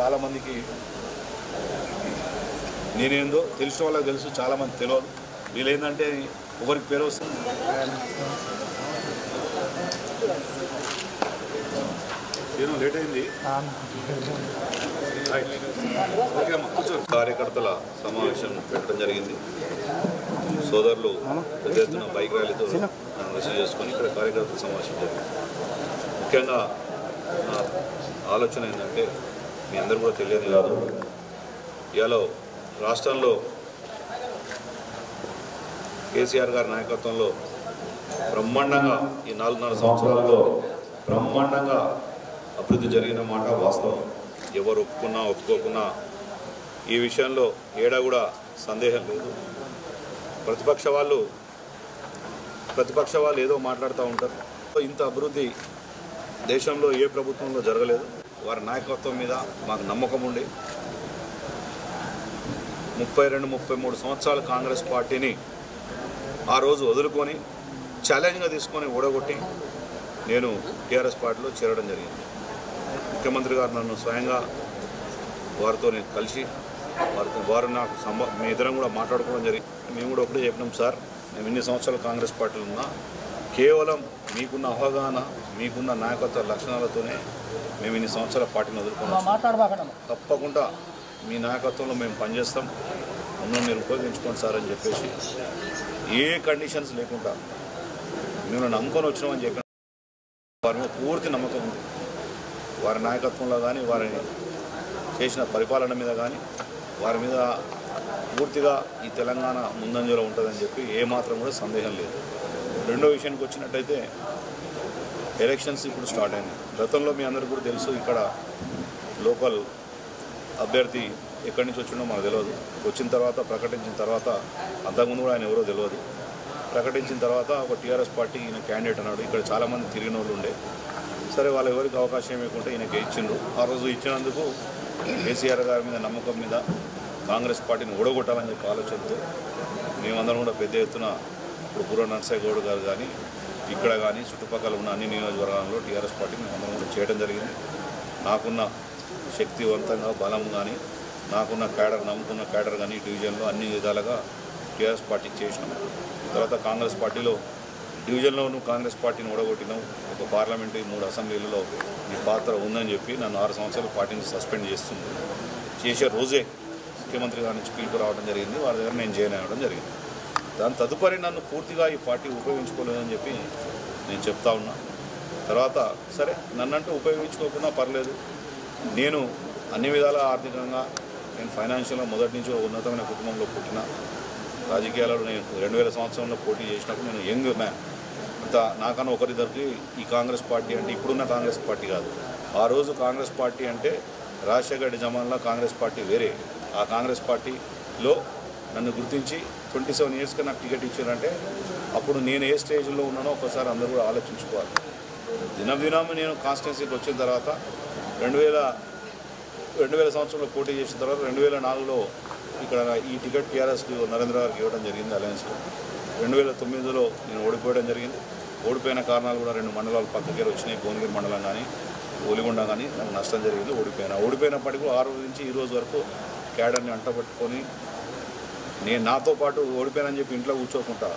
చాలామందికి నేనేందో తెలిసిన వాళ్ళకి తెలుసు చాలామంది తెలియదు వీళ్ళేందంటే ఒకరికి పేరు వస్తుంది నేను లేట్ అయింది ఓకే అమ్మా కూర్చో కార్యకర్తల సమావేశం పెట్టడం జరిగింది సోదరులు పెద్ద ఎత్తున బైక్ ర్యాలీతో నన్ను రిసీవ్ చేసుకొని ఇక్కడ కార్యకర్తల సమావేశం జరిగింది ముఖ్యంగా నా ఆలోచన ఏంటంటే మీ అందరూ కూడా తెలియదు కాదు ఇవాళ రాష్ట్రంలో కేసీఆర్ గారి నాయకత్వంలో బ్రహ్మాండంగా ఈ నాలుగున్నర సంవత్సరాల్లో బ్రహ్మాండంగా అభివృద్ధి జరిగిన మాట వాస్తవం ఎవరు ఒప్పుకున్నా ఒప్పుకోకున్నా ఈ విషయంలో ఏడా కూడా సందేహం లేదు ప్రతిపక్ష వాళ్ళు ప్రతిపక్ష వాళ్ళు ఏదో మాట్లాడుతూ ఉంటారు ఇంత అభివృద్ధి దేశంలో ఏ ప్రభుత్వంలో జరగలేదు వారి నాయకత్వం మీద మాకు నమ్మకం ఉండి ముప్పై రెండు ముప్పై మూడు సంవత్సరాల కాంగ్రెస్ పార్టీని ఆ రోజు వదులుకొని ఛాలెంజ్గా తీసుకొని ఓడగొట్టి నేను టీఆర్ఎస్ పార్టీలో చేరడం జరిగింది ముఖ్యమంత్రి గారు నన్ను స్వయంగా వారితో నేను కలిసి వారితో వారు నాకు సంబ మీ ఇద్దరం కూడా మాట్లాడుకోవడం జరిగింది మేము కూడా ఒకటే చెప్పినాం సార్ మేము ఇన్ని సంవత్సరాలు కాంగ్రెస్ పార్టీలో ఉన్నా కేవలం మీకున్న అవగాహన మీకున్న నాయకత్వ లక్షణాలతోనే మేము ఇన్ని సంవత్సరాల పార్టీని వదులుకున్నాం తప్పకుండా మీ నాయకత్వంలో మేము పనిచేస్తాం ఉన్న మీరు ఉపయోగించుకోండి సార్ అని చెప్పేసి ఏ కండిషన్స్ లేకుండా మేము నమ్ముకొని వచ్చినామని చెప్పిన వారి మీద పూర్తి నమ్మకం ఉంది వారి నాయకత్వంలో కానీ వారి చేసిన పరిపాలన మీద కానీ వారి మీద పూర్తిగా ఈ తెలంగాణ ముందంజలో ఉంటుందని చెప్పి ఏమాత్రం కూడా సందేహం లేదు రెండో విషయానికి వచ్చినట్టయితే ఎలక్షన్స్ ఇప్పుడు స్టార్ట్ అయినాయి గతంలో మీ అందరికీ కూడా తెలుసు ఇక్కడ లోకల్ అభ్యర్థి ఎక్కడి నుంచి వచ్చిండో మాకు తెలియదు వచ్చిన తర్వాత ప్రకటించిన తర్వాత అంతకుముందు కూడా ఆయన ఎవరో తెలియదు ప్రకటించిన తర్వాత ఒక టీఆర్ఎస్ పార్టీ ఈయన క్యాండిడేట్ అన్నాడు ఇక్కడ చాలామంది తిరిగిన వాళ్ళు ఉండే సరే వాళ్ళ ఎవరికి అవకాశం ఇవ్వకుంటే ఈయనకి ఇచ్చిండ్రు ఆ రోజు ఇచ్చినందుకు కేసీఆర్ గారి మీద నమ్మకం మీద కాంగ్రెస్ పార్టీని ఓడగొట్టాలని చెప్పి ఆలోచనతో మేమందరం కూడా పెద్ద ఎత్తున ఇప్పుడు పూర్వ నర్సయ్య గౌడ్ గారు కానీ ఇక్కడ కానీ చుట్టుపక్కల ఉన్న అన్ని నియోజకవర్గాల్లో టీఆర్ఎస్ పార్టీని మేమందరం కూడా చేయడం జరిగింది నాకున్న శక్తివంతంగా బలం కానీ నాకున్న క్యాడర్ నమ్ముకున్న క్యాడర్ కానీ డివిజన్లో అన్ని విధాలుగా టీఆర్ఎస్ పార్టీకి చేసినాం తర్వాత కాంగ్రెస్ పార్టీలో డివిజన్లోనూ కాంగ్రెస్ పార్టీని ఓడగొట్టినాం ఒక పార్లమెంటు మూడు అసెంబ్లీలలో ఈ పాత్ర ఉందని చెప్పి నన్ను ఆరు సంవత్సరాలు పార్టీని సస్పెండ్ చేస్తుంది చేసే రోజే ముఖ్యమంత్రి గారి నుంచి పిలుపు రావడం జరిగింది వారి దగ్గర నేను జాయిన్ అవ్వడం జరిగింది దాని తదుపరి నన్ను పూర్తిగా ఈ పార్టీ ఉపయోగించుకోలేదని చెప్పి నేను చెప్తా ఉన్నా తర్వాత సరే నన్నంటూ ఉపయోగించుకోకుండా పర్లేదు నేను అన్ని విధాల ఆర్థికంగా నేను ఫైనాన్షియల్గా మొదటి నుంచి ఒక ఉన్నతమైన కుటుంబంలో పుట్టిన రాజకీయాలలో నేను రెండు వేల సంవత్సరంలో పోటీ చేసినప్పుడు నేను యంగ్ మ్యాన్ అంత నాకన్నా ఒకరిద్దరికి ఈ కాంగ్రెస్ పార్టీ అంటే ఇప్పుడున్న కాంగ్రెస్ పార్టీ కాదు ఆ రోజు కాంగ్రెస్ పార్టీ అంటే రాజశేఖర రెడ్డి జమాన్లో కాంగ్రెస్ పార్టీ వేరే ఆ కాంగ్రెస్ పార్టీలో నన్ను గుర్తించి ట్వంటీ సెవెన్ ఇయర్స్గా నాకు టికెట్ ఇచ్చారంటే అప్పుడు నేను ఏ స్టేజ్లో ఉన్నానో ఒకసారి అందరూ కూడా ఆలోచించుకోవాలి దినదినం నేను కాన్స్టిట్యున్సీకి వచ్చిన తర్వాత రెండు వేల రెండు వేల సంవత్సరంలో పోటీ చేసిన తర్వాత రెండు వేల నాలుగులో ఇక్కడ ఈ టికెట్ టీఆర్ఎస్కి నరేంద్ర గారికి ఇవ్వడం జరిగింది అలయన్స్లో రెండు వేల తొమ్మిదిలో నేను ఓడిపోవడం జరిగింది ఓడిపోయిన కారణాలు కూడా రెండు మండలాలు పక్కకి వచ్చినాయి భువనగిరి మండలం కానీ ఒలిగొండ కానీ నాకు నష్టం జరిగింది ఓడిపోయినా ఓడిపోయినప్పటికీ కూడా ఆ రోజు నుంచి ఈ రోజు వరకు క్యాడర్ని అంటపట్టుకొని నేను నాతో పాటు ఓడిపోయానని చెప్పి ఇంట్లో కూర్చోకుండా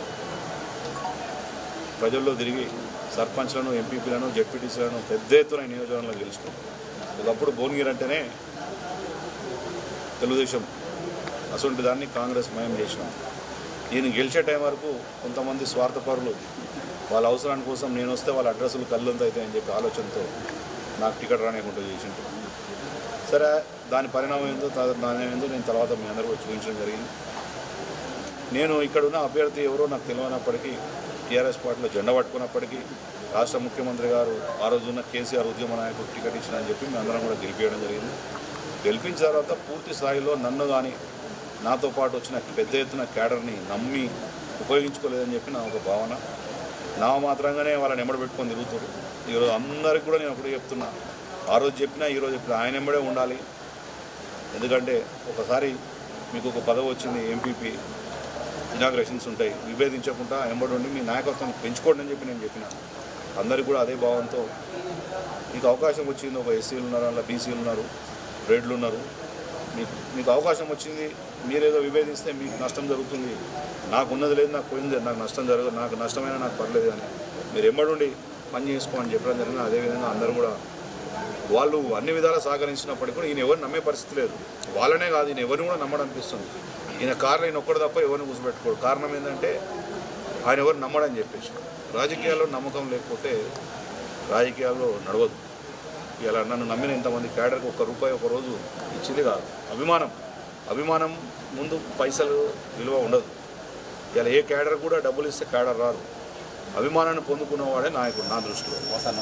ప్రజల్లో తిరిగి సర్పంచ్లను ఎంపీపీలను జడ్పీటీసీలను పెద్ద ఎత్తున ఈ నియోజకవర్గంలో గెలుచుకున్నాం ఒకప్పుడు భువనగిరి అంటేనే తెలుగుదేశం అసలు దాన్ని కాంగ్రెస్ మయం చేసినాం నేను గెలిచే టైం వరకు కొంతమంది స్వార్థపరులు వాళ్ళ అవసరాని కోసం నేను వస్తే వాళ్ళ అడ్రస్లు కళ్ళంత అవుతాయని చెప్పి ఆలోచనతో నాకు టికెట్ రానియకుండా చేసిండు సరే దాని పరిణామం ఏందో దా- దాని ఏందో నేను తర్వాత మీ అందరూ కూడా చూపించడం జరిగింది నేను ఇక్కడ ఉన్న అభ్యర్థి ఎవరో నాకు తెలియనప్పటికీ టీఆర్ఎస్ పార్టీలో జెండా పట్టుకున్నప్పటికీ రాష్ట్ర ముఖ్యమంత్రి గారు ఆ రోజు ఉన్న కేసీఆర్ ఉద్యమ నాయకుడు టికెట్ ఇచ్చినని చెప్పి మేమందరం కూడా గెలిపించడం జరిగింది గెలిపించిన తర్వాత పూర్తి స్థాయిలో నన్ను కానీ నాతో పాటు వచ్చిన పెద్ద ఎత్తున క్యాడర్ని నమ్మి ఉపయోగించుకోలేదని చెప్పి నా ఒక భావన నా మాత్రంగానే వాళ్ళని ఎమ్మడి పెట్టుకొని తిరుగుతారు ఈరోజు అందరికి కూడా నేను ఒకటి చెప్తున్నా ఆ రోజు చెప్పినా ఈరోజు చెప్పినా ఆయన ఎంబడే ఉండాలి ఎందుకంటే ఒకసారి మీకు ఒక పదవి వచ్చింది ఎంపీపీ ఇనాగ్రేషన్స్ ఉంటాయి విభేదించకుండా ఎంబడి ఉండి మీ నాయకత్వం పెంచుకోండి అని చెప్పి నేను చెప్పిన అందరికి కూడా అదే భావంతో మీకు అవకాశం వచ్చింది ఒక ఎస్సీలు ఉన్నారు అలా బీసీలు ఉన్నారు రెడ్లు ఉన్నారు మీకు మీకు అవకాశం వచ్చింది మీరేదో విభేదిస్తే మీకు నష్టం జరుగుతుంది నాకు ఉన్నది లేదు నాకు పోయింది లేదు, నాకు నష్టం జరగదు నాకు నష్టమైనా నాకు పర్లేదు అని మీరు ఎమ్మడుండి పని చేసుకోమని చెప్పడం జరిగింది అదేవిధంగా అందరూ కూడా వాళ్ళు అన్ని విధాలా సహకరించినప్పటికీ కూడా ఈయన ఎవరు నమ్మే పరిస్థితి లేదు వాళ్ళనే కాదు ఈయన ఎవరిని కూడా నమ్మడం అనిపిస్తుంది ఈయన కారణం ఈయన ఒక్కడు తప్ప ఎవరిని కూర్చోబెట్టుకోడు కారణం ఏంటంటే ఆయన ఎవరు నమ్మడని చెప్పేసి రాజకీయాల్లో నమ్మకం లేకపోతే రాజకీయాల్లో నడవదు ఇలా నన్ను నమ్మిన ఇంతమంది క్యాడర్కి ఒక్క రూపాయి ఒక రోజు ఇచ్చింది కాదు అభిమానం అభిమానం ముందు పైసలు విలువ ఉండదు ఇలా ఏ క్యాడర్ కూడా డబ్బులు ఇస్తే క్యాడర్ రాదు అభిమానాన్ని పొందుకున్నవాడే నాయకుడు నా దృష్టిలో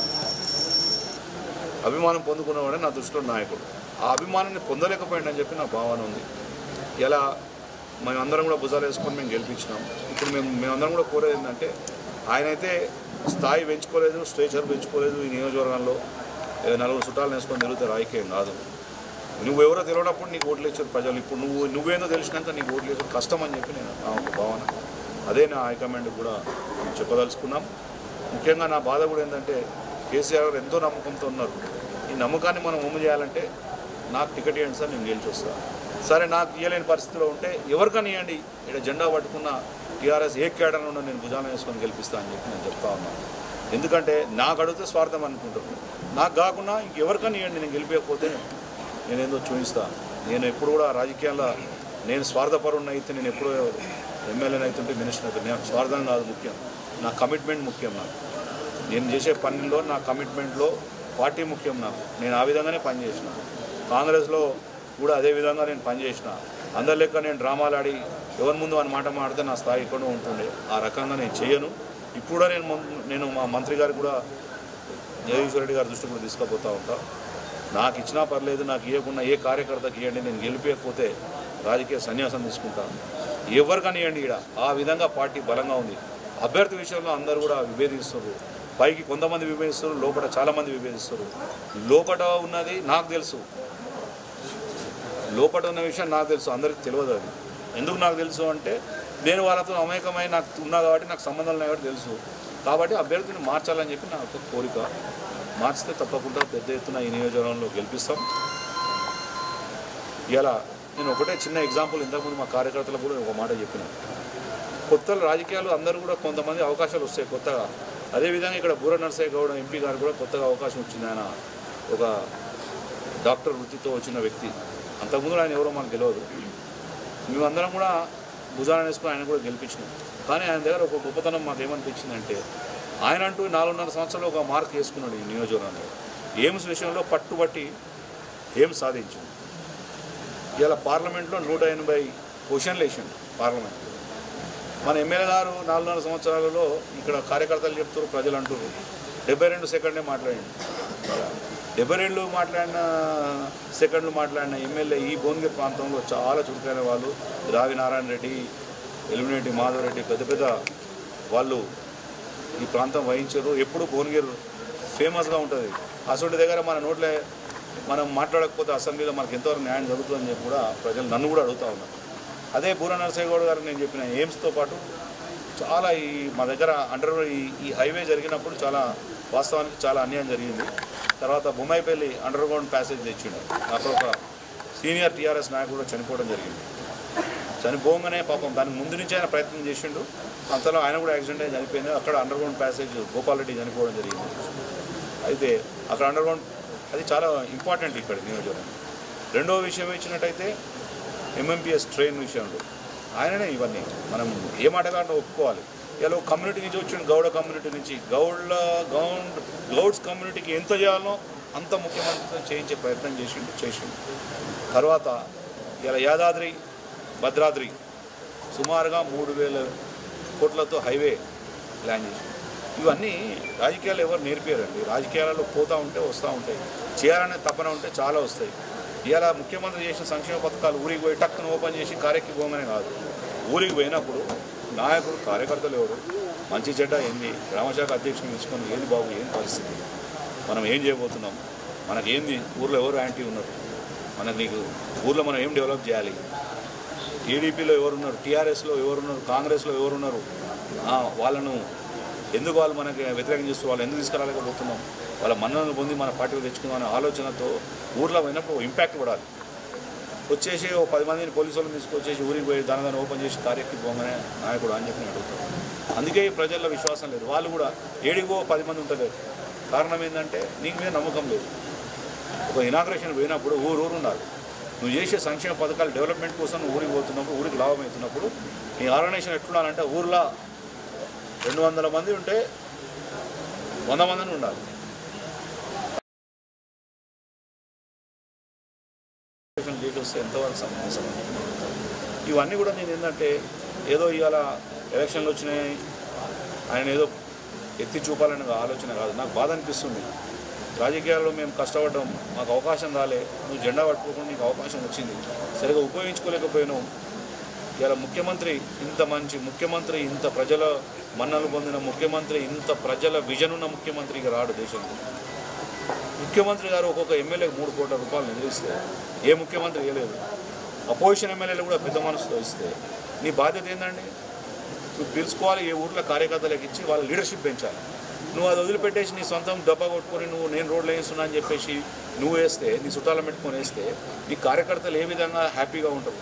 అభిమానం పొందుకున్నవాడే నా దృష్టిలో నాయకుడు ఆ అభిమానాన్ని పొందలేకపోయిందని చెప్పి నా భావన ఉంది ఇలా మేమందరం కూడా భుజాలు వేసుకొని మేము గెలిపించినాం ఇప్పుడు మేము మేమందరం కూడా కోరేది ఏంటంటే ఆయన అయితే స్థాయి పెంచుకోలేదు స్టేచర్ పెంచుకోలేదు ఈ నియోజకవర్గంలో ఏ నలుగురు చుట్టాలు వేసుకొని తిరిగితే రాజకీయం కాదు నువ్వు ఎవరో తెలియనప్పుడు నీకు ఓట్లు వేసారు ప్రజలు ఇప్పుడు నువ్వు నువ్వేందో తెలిసినాక నీకు ఓట్లు వేసారు కష్టం అని చెప్పి నేను నా ఒక భావన అదే నా హైకమాండ్ కూడా చెప్పదలుచుకున్నాం ముఖ్యంగా నా బాధ కూడా ఏంటంటే కేసీఆర్ గారు ఎంతో నమ్మకంతో ఉన్నారు ఈ నమ్మకాన్ని మనం ఒమ్ము చేయాలంటే నాకు టికెట్ ఇవ్వండి సార్ నేను గెలిచి వస్తాను సరే నాకు ఇవ్వలేని పరిస్థితిలో ఉంటే ఎవరికైనా ఇవ్వండి ఇక్కడ జెండా పట్టుకున్న టీఆర్ఎస్ ఏ కేడర్ నుండి నేను భుజాన వేసుకొని గెలిపిస్తా అని చెప్పి నేను చెప్తా ఉన్నాను ఎందుకంటే నాకు అడిగితే స్వార్థం అనుకుంటారు నాకు కాకుండా ఇంకెవరికైనా ఇవ్వండి నేను గెలిపకపోతే నేనేందో చూపిస్తా నేను ఎప్పుడు కూడా రాజకీయాల్లో నేను స్వార్థపరుణ్ణి అయితే నేను ఎప్పుడో ఎమ్మెల్యేని అవుతుంటే మినిస్టర్ అయితే నాకు స్వార్థం కాదు ముఖ్యం నా కమిట్మెంట్ ముఖ్యం నాకు నేను చేసే పనిలో నా కమిట్మెంట్లో పార్టీ ముఖ్యం నాకు నేను ఆ విధంగానే పనిచేసిన కాంగ్రెస్లో కూడా అదే విధంగా నేను పనిచేసిన అందరి లెక్క నేను డ్రామాలు ఆడి ఎవరి ముందు అని మాట మాడితే నా స్థాయి ఎక్కడో ఉంటుండే ఆ రకంగా నేను చేయను ఇప్పుడు కూడా నేను మొన్- నేను మా మంత్రి గారికి కూడా జగదీశ్వర రెడ్డి గారి దృష్టి కూడా తీసుకుపోతా ఉంటా నాకు ఇచ్చినా పర్లేదు నాకు ఇవ్వకుండా ఏ కార్యకర్తకి ఇవ్వండి నేను గెలిపేయకపోతే రాజకీయ సన్యాసం తీసుకుంటాను ఎవరికని ఇవ్వండి ఇక్కడ ఆ విధంగా పార్టీ బలంగా ఉంది అభ్యర్థి విషయంలో అందరూ కూడా విభేదిస్తారు పైకి కొంతమంది విభేదిస్తారు లోపల చాలామంది విభేదిస్తారు లోపల ఉన్నది నాకు తెలుసు లోపల ఉన్న విషయం నాకు తెలుసు అందరికి తెలియదు అది ఎందుకు నాకు తెలుసు అంటే నేను వాళ్ళతో అమేకమై నాకు ఉన్నా కాబట్టి నాకు సంబంధం ఉన్నాయి కాబట్టి తెలుసు కాబట్టి అభ్యర్థిని మార్చాలని చెప్పి నా ఒక కోరిక మార్చితే తప్పకుండా పెద్ద ఎత్తున ఈ నియోజకవర్గంలో గెలిపిస్తాం ఇలా నేను ఒకటే చిన్న ఎగ్జాంపుల్ ఇంతకుముందు మా కార్యకర్తలకు కూడా ఒక మాట చెప్పిన కొత్త రాజకీయాలు అందరూ కూడా కొంతమంది అవకాశాలు వస్తాయి కొత్తగా అదేవిధంగా ఇక్కడ బూర నరసయ్య గౌడ ఎంపీ గారు కూడా కొత్తగా అవకాశం వచ్చింది ఆయన ఒక డాక్టర్ వృత్తితో వచ్చిన వ్యక్తి అంతకుముందు ఆయన ఎవరో మాకు తెలియదు మేమందరం కూడా భుజాన వేసుకుని ఆయన కూడా గెలిపించినాం కానీ ఆయన దగ్గర ఒక గొప్పతనం మాకు ఏమనిపించిందంటే ఆయన అంటూ నాలుగున్నర సంవత్సరాలు ఒక మార్క్ వేసుకున్నాడు ఈ నియోజకవర్గంలో ఎయిమ్స్ విషయంలో పట్టుబట్టి ఎయిమ్స్ సాధించింది ఇలా పార్లమెంట్లో నూట ఎనభై క్వశ్చన్లు వేసిండు పార్లమెంట్ మన ఎమ్మెల్యే గారు నాలుగున్నర సంవత్సరాలలో ఇక్కడ కార్యకర్తలు చెప్తారు ప్రజలు అంటారు డెబ్బై రెండు సెకండే మాట్లాడింది డెబ్బై రెండు మాట్లాడిన సెకండ్లు మాట్లాడిన ఎమ్మెల్యే ఈ భువనగిరి ప్రాంతంలో చాలా చురుకైన వాళ్ళు రావి నారాయణ రెడ్డి ఎలిమినేటి మాధవ్ రెడ్డి పెద్ద పెద్ద వాళ్ళు ఈ ప్రాంతం వహించారు ఎప్పుడు భువనగిరి ఫేమస్గా ఉంటుంది అసలు దగ్గర మన నోట్లే మనం మాట్లాడకపోతే అసెంబ్లీలో మనకి ఎంతవరకు న్యాయం జరుగుతుందని చెప్పి కూడా ప్రజలు నన్ను కూడా అడుగుతా ఉన్నారు అదే బూర నరసింహ గౌడ్ గారికి నేను చెప్పిన ఎయిమ్స్తో పాటు చాలా ఈ మా దగ్గర అండర్ ఈ ఈ హైవే జరిగినప్పుడు చాలా వాస్తవానికి చాలా అన్యాయం జరిగింది తర్వాత బొమ్మాయిపల్లి అండర్ గ్రౌండ్ ప్యాసేజ్ తెచ్చిండు అక్కడ ఒక సీనియర్ టీఆర్ఎస్ నాయకుడు కూడా చనిపోవడం జరిగింది చనిపోగానే పాపం దానికి ముందు నుంచి ఆయన ప్రయత్నం చేసిండు అంతలో ఆయన కూడా యాక్సిడెంట్ అయి చనిపోయింది అక్కడ underground passage Gopal Reddy చనిపోవడం జరిగింది అయితే అక్కడ అండర్ గ్రౌండ్ అది చాలా ఇంపార్టెంట్ ఇక్కడ నియోజకవర్గం రెండో విషయం ఇచ్చినట్టయితే ఎంఎంపిఎస్ ట్రైన్ విషయంలో ఆయననే ఇవన్నీ మనం ఏ మాట కాకుండా ఒప్పుకోవాలి ఇలా ఒక కమ్యూనిటీ నుంచి వచ్చిన గౌడ కమ్యూనిటీ నుంచి గౌడ్ల గౌండ్ గౌడ్స్ కమ్యూనిటీకి ఎంత చేయాలో అంత ముఖ్యమంత్రితో చేయించే ప్రయత్నం చేసిండు చేసిండు తర్వాత ఇలా యాదాద్రి భద్రాద్రి సుమారుగా మూడు వేల కోట్లతో హైవే ప్లాన్ చేసిండు ఇవన్నీ రాజకీయాలు ఎవరు నేర్పారండి రాజకీయాలలో పోతూ ఉంటే వస్తూ ఉంటాయి చేయాలనే తపన ఉంటే చాలా వస్తాయి ఇలా ముఖ్యమంత్రి చేసిన సంక్షేమ పథకాలు ఊరికి పోయి టక్కున ఓపెన్ చేసి కారెక్కి పోగానే కాదు ఊరికి పోయినప్పుడు నాయకుడు కార్యకర్తలు ఎవరు మంచి చెడ్డ ఏంది గ్రామశాఖ అధ్యక్షుని తీసుకొని ఏది బాబు ఏం పరిస్థితి మనం ఏం చేయబోతున్నాం మనకి ఏంది ఊర్లో ఎవరు యాంటీ ఉన్నారు మనకు నీకు ఊర్లో మనం ఏం డెవలప్ చేయాలి టీడీపీలో ఎవరున్నారు టీఆర్ఎస్లో ఎవరున్నారు కాంగ్రెస్లో ఎవరున్నారు ఆ, వాళ్ళను ఎందుకు వాళ్ళు మనకి వ్యతిరేకం చేస్తూ వాళ్ళు ఎందుకు తీసుకురాలేకపోతున్నాం వాళ్ళ మన్నలను పొంది మన పార్టీలో తెచ్చుకుందాం అనే ఆలోచనతో ఊర్లో పోయినప్పుడు ఇంపాక్ట్ పడాలి వచ్చేసి ఓ పది మందిని పోలీసు వాళ్ళని తీసుకొచ్చేసి ఊరికి పోయి దాని ఓపెన్ చేసి కార్యక్కి పోగానే నాయకుడు అని చెప్పి నేను అడుగుతాను అందుకే ఈ ప్రజల్లో విశ్వాసం లేదు వాళ్ళు కూడా ఏడిగో పది మంది ఉంటలేరు కారణం ఏంటంటే నీకు మీద నమ్మకం లేదు ఒక ఇనాగ్రేషన్ పోయినప్పుడు ఊరు ఊరు ఉన్నారు నువ్వు చేసే సంక్షేమ పథకాలు డెవలప్మెంట్ కోసం నువ్వు ఊరికి పోతున్నప్పుడు ఊరికి లాభం అవుతున్నప్పుడు నీ ఆర్గనైజేషన్ ఎట్లున్నారంటే ఊర్లో రెండు వందల మంది ఉంటే వంద మందిని ఉండాలి చేసి వస్తే ఎంతవరకు సంబంధం ఇవన్నీ కూడా నేను ఏంటంటే ఏదో ఇవాళ ఎలక్షన్లు వచ్చినాయి ఆయన ఏదో ఎత్తి చూపాలనే ఆలోచన కాదు నాకు బాధ అనిపిస్తుంది రాజకీయాల్లో మేము కష్టపడ్డాం మాకు అవకాశం రాలే నువ్వు జెండా పట్టుకోకుండా నీకు అవకాశం వచ్చింది సరిగా ఉపయోగించుకోలేకపోయినావు ఇలా ముఖ్యమంత్రి ఇంత మంచి ముఖ్యమంత్రి ఇంత ప్రజల మన్నలు పొందిన ముఖ్యమంత్రి ఇంత ప్రజల విజన్ ఉన్న ముఖ్యమంత్రికి రాడు దేశంలో ముఖ్యమంత్రి గారు ఒక్కొక్క ఎమ్మెల్యేకి మూడు కోట్ల రూపాయలు నిధులిస్తే ఏ ముఖ్యమంత్రి ఇవ్వలేదు అపోజిషన్ ఎమ్మెల్యేలు కూడా పెద్ద మనసుతో ఇస్తే నీ బాధ్యత ఏంటండి నువ్వు పిలుచుకోవాలి ఏ ఊర్లో కార్యకర్తలకు ఇచ్చి వాళ్ళ లీడర్షిప్ పెంచాలి నువ్వు అది వదిలిపెట్టేసి నీ సొంతం దెబ్బ కొట్టుకొని నువ్వు నేను రోడ్లు వేస్తున్నా అని చెప్పేసి నువ్వు వేస్తే నీ చుట్టాలను పెట్టుకొని వేస్తే నీ కార్యకర్తలు ఏ విధంగా హ్యాపీగా ఉంటారు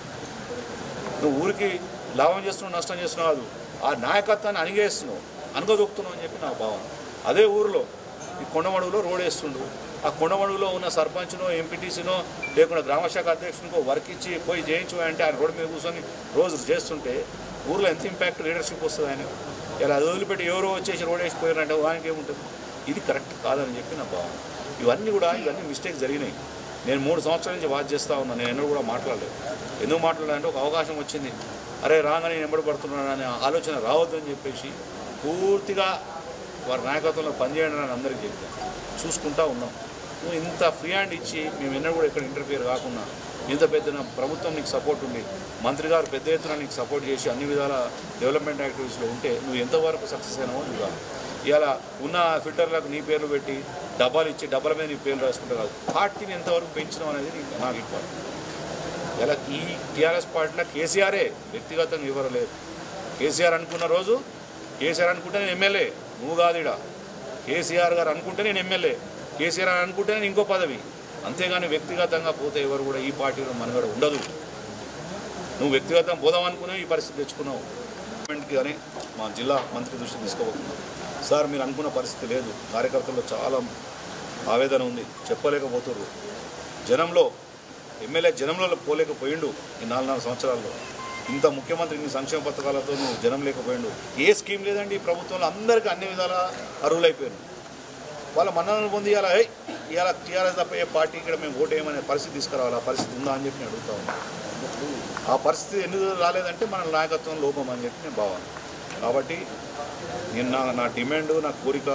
నువ్వు ఊరికి లాభం చేస్తున్నావు నష్టం చేస్తున్నావు కాదు ఆ నాయకత్వాన్ని అణిగేస్తున్నావు అనగదొక్కుతున్నావు అని చెప్పి నా భావన అదే ఊరిలో ఈ కొండమడుగులో రోడ్ వేస్తుండు ఆ కొండమడుగులో ఉన్న సర్పంచ్నో ఎంపీటీసీనో లేకుండా గ్రామశాఖ అధ్యక్షునికో వర్క్ ఇచ్చి పోయి చేయించు అంటే ఆయన రోడ్డు మీద కూర్చొని రోజు చేస్తుంటే ఊర్లో ఎంత ఇంపాక్ట్ లీడర్షిప్ వస్తుంది ఆయన ఇలా అది వదిలిపెట్టి ఎవరో వచ్చేసి రోడ్ వేసి పోయారంటే వానికి ఏముంటుంది ఇది కరెక్ట్ కాదని చెప్పి నా భావన ఇవన్నీ కూడా ఇవన్నీ మిస్టేక్స్ జరిగినాయి నేను మూడు సంవత్సరాల నుంచి వాచ్ చేస్తూ ఉన్నాను నేను ఎన్నడూ కూడా మాట్లాడలేదు ఎందుకు మాట్లాడాలంటే ఒక అవకాశం వచ్చింది అరే రాగానే నేను ఎంబడి పడుతున్నాను అనే ఆలోచన రావద్దని చెప్పేసి పూర్తిగా వారి నాయకత్వంలో పనిచేయండి అని అందరికీ చెప్పాను చూసుకుంటా ఉన్నాం నువ్వు ఇంత ఫ్రీ హ్యాండ్ ఇచ్చి మేము ఎన్నడూ కూడా ఎక్కడ ఇంటర్ఫియర్ కాకుండా ఇంత పెద్ద నా ప్రభుత్వం నీకు సపోర్ట్ ఉంది మంత్రి గారు పెద్ద ఎత్తున నీకు సపోర్ట్ చేసి అన్ని విధాల డెవలప్మెంట్ యాక్టివిటీస్లో ఉంటే నువ్వు ఎంతవరకు సక్సెస్ అయినావో చూడాలి ఇవాళ ఉన్న ఫిల్టర్లకు నీ పేర్లు పెట్టి డబ్బాలు ఇచ్చి డబ్బాల మీద నీ పేర్లు రాసుకుంటే కాదు పార్టీని ఎంతవరకు పెంచడం అనేది నీకు- నాకు ఇంపార్టెంట్ ఇలా ఈ టీఆర్ఎస్ పార్టీలో కేసీఆరే వ్యక్తిగతంగా ఎవరు లేరు కేసీఆర్ అనుకున్న రోజు కేసీఆర్ అనుకుంటే నేను ఎమ్మెల్యే నువ్వు కాదు ఇడ కేసీఆర్ గారు అనుకుంటే నేను ఎమ్మెల్యే కేసీఆర్ అని అనుకుంటే నేను ఇంకో పదవి అంతేగాని వ్యక్తిగతంగా పోతే ఎవరు కూడా ఈ పార్టీలో మనగడ ఉండదు నువ్వు వ్యక్తిగతంగా పోదాం అనుకునే ఈ పరిస్థితి తెచ్చుకున్నావు గవర్నమెంట్కి కానీ మా జిల్లా మంత్రి దృష్టి తీసుకోబోతున్నాం సార్ మీరు అనుకున్న పరిస్థితి లేదు కార్యకర్తల్లో చాలా ఆవేదన ఉంది చెప్పలేకపోతుర్రు జనంలో ఎమ్మెల్యే జనంలో పోలేకపోయిండు ఈ నాలుగు నాలుగు సంవత్సరాల్లో ఇంత ముఖ్యమంత్రి ఇన్ని సంక్షేమ పథకాలతో నువ్వు జనం లేకపోయిండు ఏ స్కీమ్ లేదండి ఈ ప్రభుత్వంలో అందరికీ అన్ని విధాలా అర్హులైపోయారు వాళ్ళ మన్ననలు పొంది ఇలా ఇవాళ టీఆర్ఎస్ తప్ప ఏ పార్టీ ఇక్కడ మేము ఓటేయమనే పరిస్థితి తీసుకురావాలి ఆ పరిస్థితి ఉందా అని చెప్పి నేను అడుగుతా ఉన్నాను ఆ పరిస్థితి ఎందుకు రాలేదంటే మన నాయకత్వం లోపం అని చెప్పి నేను భావన కాబట్టి నేను నా నా డిమాండ్ నా కోరిక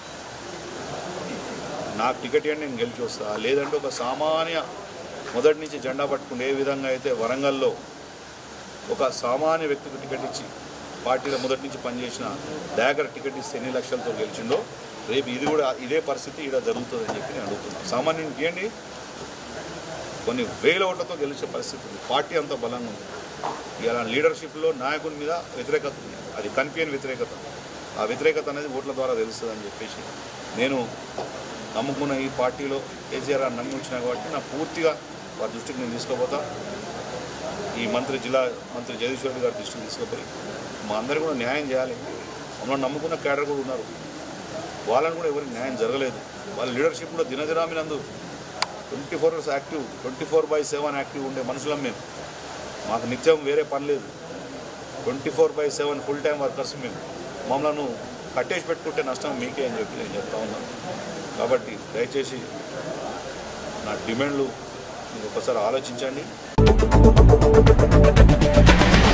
నాకు టికెట్ ఇవ్వండి నేను గెలిచి వస్తా లేదంటే ఒక సామాన్య మొదటి నుంచి జెండా పట్టుకుని ఏ విధంగా అయితే వరంగల్లో ఒక సామాన్య వ్యక్తికి టికెట్ ఇచ్చి పార్టీలో మొదటి నుంచి పనిచేసిన దయాకర్ టికెట్ ఇస్తే ఎన్ని లక్షలతో గెలిచిండో రేపు ఇది కూడా ఇదే పరిస్థితి ఇక్కడ జరుగుతుందని చెప్పి నేను అడుగుతున్నాను సామాన్యునికి ఏంటి కొన్ని వేల ఓట్లతో గెలిచే పరిస్థితి ఉంది పార్టీ అంత బలంగా ఉంది ఇలా లీడర్షిప్లో నాయకుని మీద వ్యతిరేకత ఉంది అది కనిపించని వ్యతిరేకత ఆ వ్యతిరేకత అనేది ఓట్ల ద్వారా తెలుస్తుంది అని చెప్పేసి నేను నమ్ముకున్న ఈ పార్టీలో కేసీఆర్ గారు నమ్మి వచ్చినా కాబట్టి నా పూర్తిగా వారి దృష్టికి నేను తీసుకోపోతా ఈ మంత్రి జిల్లా మంత్రి జగదీశ్వర్ రెడ్డి గారి దృష్టికి తీసుకుపోయి మా అందరూ కూడా న్యాయం చేయాలి మమ్మల్ని నమ్ముకున్న క్యాడర్ కూడా ఉన్నారు వాళ్ళని కూడా ఎవరికి న్యాయం జరగలేదు వాళ్ళ లీడర్షిప్ కూడా దినదినామినందు twenty four hours active twenty four by seven active ఉండే మనుషులం మేము మాకు నిత్యం వేరే పని లేదు twenty four by seven full time workers మేము మమ్మల్ని కట్టేసి పెట్టుకుంటే నష్టం మీకే అని చెప్పి నేను చెప్తా ఉన్నాను కాబట్టి దయచేసి నా డిమాండ్లు మీరు ఒకసారి ఆలోచించండి